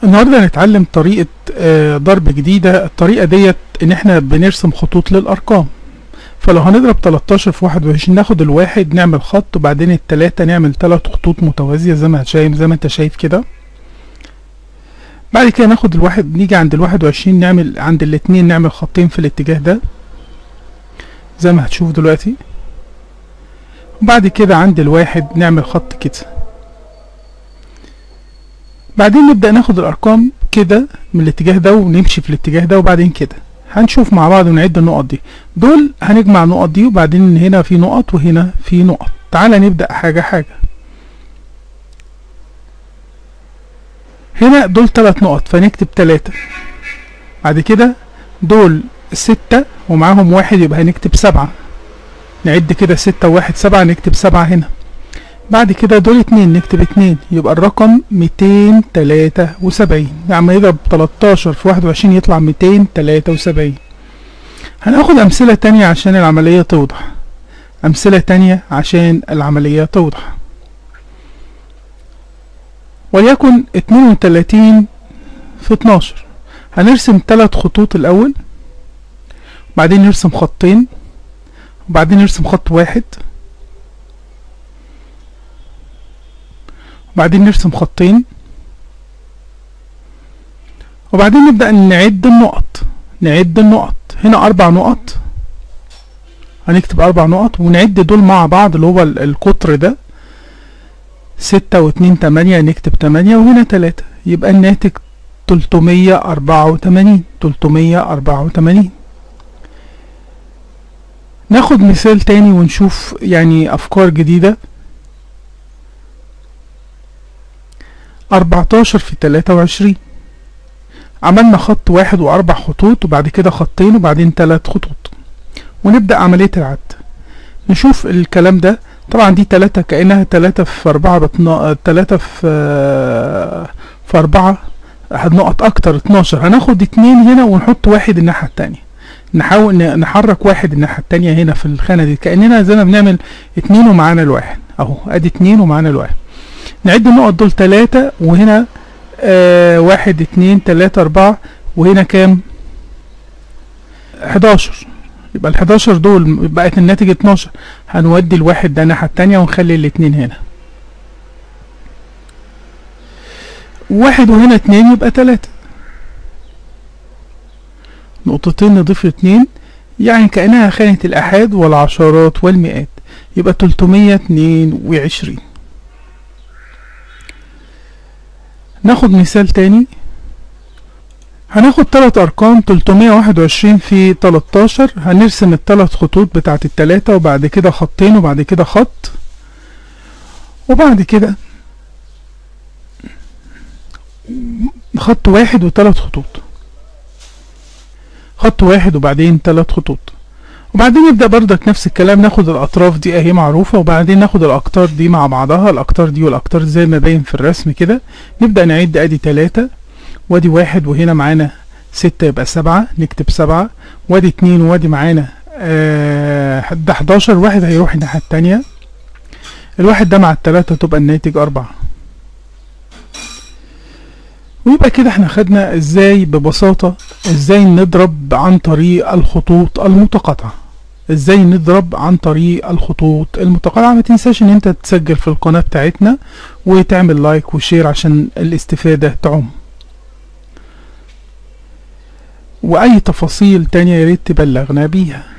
النهارده هنتعلم طريقة آه، ضرب جديدة الطريقة ديت ان احنا بنرسم خطوط للارقام فلو هنضرب 13 في 21 ناخد الواحد نعمل خط وبعدين التلاتة نعمل تلات خطوط متوازية زي ما شايف زي ما انت شايف كده بعد كده ناخد الواحد نيجي عند الواحد وعشرين نعمل عند الاتنين نعمل خطين في الاتجاه ده زي ما هتشوف دلوقتي وبعد كده عند الواحد نعمل خط كده بعدين نبدأ ناخد الأرقام كده من الاتجاه ده ونمشي في الاتجاه ده وبعدين كده هنشوف مع بعض ونعد النقط دي دول هنجمع النقط دي وبعدين هنا في نقط وهنا في نقط تعالى نبدأ حاجة حاجة هنا دول تلات نقط فنكتب تلاتة بعد كده دول ستة ومعاهم واحد يبقى هنكتب سبعة نعد كده ستة وواحد سبعة نكتب سبعة هنا بعد كده دول اتنين نكتب اتنين يبقى الرقم ميتين تلاتة وسبعين يعني يضرب تلاتاشر في واحد وعشرين يطلع ميتين تلاتة وسبعين هناخد أمثلة تانية عشان العملية توضح أمثلة تانية عشان العملية توضح وليكن اتنين وتلاتين في اتناشر هنرسم تلات خطوط الأول وبعدين نرسم خطين وبعدين نرسم خط واحد وبعدين نرسم خطين وبعدين نبدأ نعد النقط نعد النقط هنا أربع نقط هنكتب أربع نقط ونعد دول مع بعض اللي هو ال- القطر ده ستة واتنين تمانية نكتب تمانية وهنا تلاتة يبقى الناتج تلتمية أربعة وتمانين تلتمية أربعة وتمانين ناخد مثال تاني ونشوف يعني أفكار جديدة أربعتاشر في تلاتة وعشرين عملنا خط واحد وأربع خطوط وبعد كده خطين وبعدين تلات خطوط ونبدأ عملية العد نشوف الكلام ده طبعا دي تلاتة كأنها تلاتة في أربعة بطنا... تلاتة في في أربعة نقط أكتر اتناشر هناخد اتنين هنا ونحط واحد الناحية التانية نحاول ن- نحرك واحد الناحية التانية هنا في الخانة دي كأننا زي ما بنعمل اتنين ومعانا الواحد أهو أدي اتنين ومعانا الواحد نعد النقط دول تلاتة وهنا آه واحد اتنين تلاتة أربعة وهنا كام؟ حداشر يبقى الحداشر دول بقت الناتج اتناشر هنودي الواحد ده الناحية التانية ونخلي الاتنين هنا واحد وهنا اتنين يبقى تلاتة نقطتين نضيف اتنين يعني كأنها خانة الآحاد والعشرات والمئات يبقى تلتمية اتنين وعشرين ناخد مثال تاني هناخد تلات أرقام تلتمية واحد وعشرين في تلاتاشر هنرسم التلات خطوط بتاعت التلاتة وبعد كده خطين وبعد كده خط وبعد كده خط واحد وتلات خطوط خط واحد وبعدين تلات خطوط وبعدين نبدأ بردك نفس الكلام ناخد الأطراف دي أهي معروفة وبعدين ناخد الأقطار دي مع بعضها الأقطار دي والأقطار دي زي ما باين في الرسم كده نبدأ نعد أدي تلاتة وادي واحد وهنا معانا ستة يبقى سبعة نكتب سبعة وادي اتنين وادي معانا آه ده حداشر واحد هيروح الناحية التانية الواحد ده مع التلاتة تبقى الناتج أربعة ويبقى كده احنا خدنا ازاي ببساطة ازاي نضرب عن طريق الخطوط المتقاطعة ازاي نضرب عن طريق الخطوط المتقاطعة ما تنساش ان انت تسجل في القناة بتاعتنا وتعمل لايك وشير عشان الاستفادة تعم واي تفاصيل تانية ياريت تبلغنا بيها